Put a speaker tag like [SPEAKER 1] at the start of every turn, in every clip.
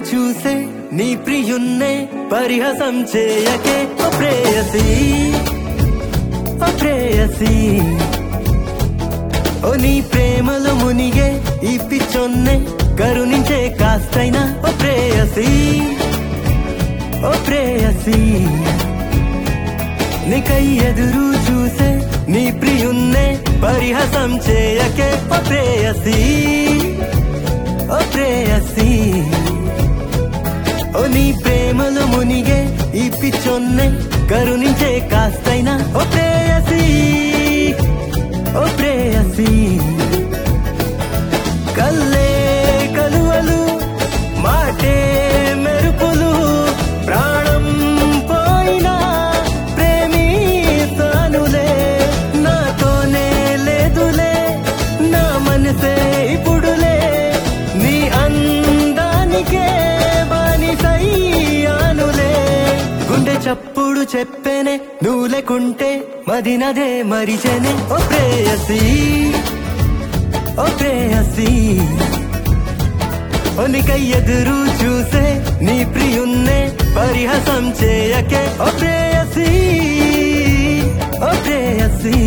[SPEAKER 1] చూసే నీ ప్రియున్నే పరిహసం చేయకే ఓ ప్రేయసి ఓ ప్రేయసి ఓ నీ ప్రేమలో మునిగే ఈ పిచ్చొన్నే కరుణించే కాస్తైనా ఓ ప్రేయసి ఓ ప్రేయసి నీకై ఎదురు చూసే నీ ప్రియున్నే పరిహసం చేయకే ఓ ప్రేయసి ఓ ప్రేయసి ఓ నీ ప్రేమలో మునిగే ఈ పిచ్చొన్నే కరుణించే కాస్తైనా ఓ ప్రేయసి ఓ ప్రేయసి కల్లే కలువలు మాటే మెరుపులు ప్రాణం పోయినా ప్రేమిస్తానులే నాతోనే లేదులే నా మనసే ఇప్పుడులే నీ అందానికే బానిసయ్యానులే గుండె చప్పుడు చెప్పేనే నువ్వు లేకుంటే మదినదే మరిచెనే ఓ ప్రేయసి ఓ ప్రేయసి ఒనికై ఎదురు చూసే నీ ప్రియున్నే పరిహసం చేయకే ఓ ప్రేయసి ఓ ప్రేయసి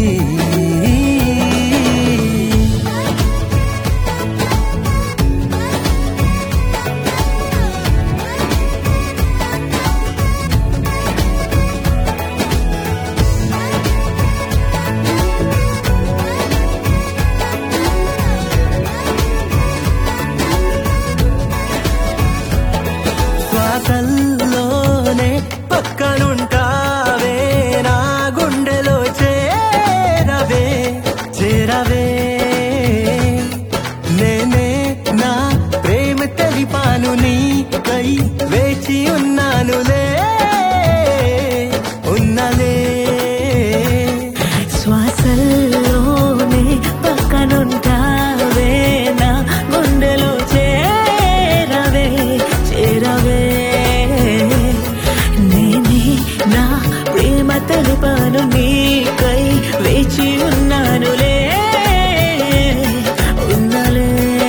[SPEAKER 1] శ్వాసల్లోనే పక్కనుంటావే నా గుండెలో చేరవే చేరవే నేనే నా ప్రేమ తెలిపాను నీకై వేచి ఉన్నానులే ఉన్నలే
[SPEAKER 2] శ్వాసల్లోనే పక్కనుంటావే నా గుండెలో చేరవే చేరవే నేనే నా ప్రేమ తెలుపాను నీకై వేచి ఉన్నానులే ఉన్నలే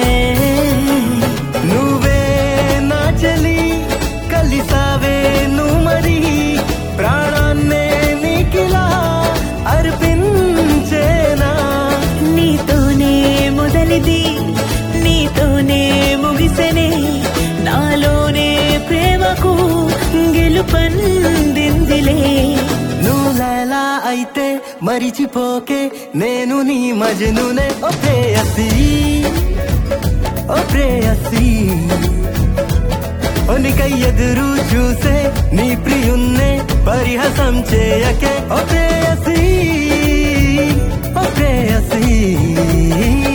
[SPEAKER 1] నువ్వే నా చెలి కలిసావే నువ్వు మరి ప్రాణాన్నే నీకిలా అర్పించేనా
[SPEAKER 2] నీతోనే మొదలిది నీతోనే ముగిసెనే నాలోనే ప్రేమకు గెలుపందిందిలే
[SPEAKER 1] నువ్వులా అయితే మరిచిపోకే నేను నీ మజనునే ఓ ప్రేయసి ఓ ప్రేయసి ఒనికై ఎదురు చూసే నీ ప్రియున్నే పరిహసం చేయకే ఓ ప్రేయసి ఓ ప్రేయసి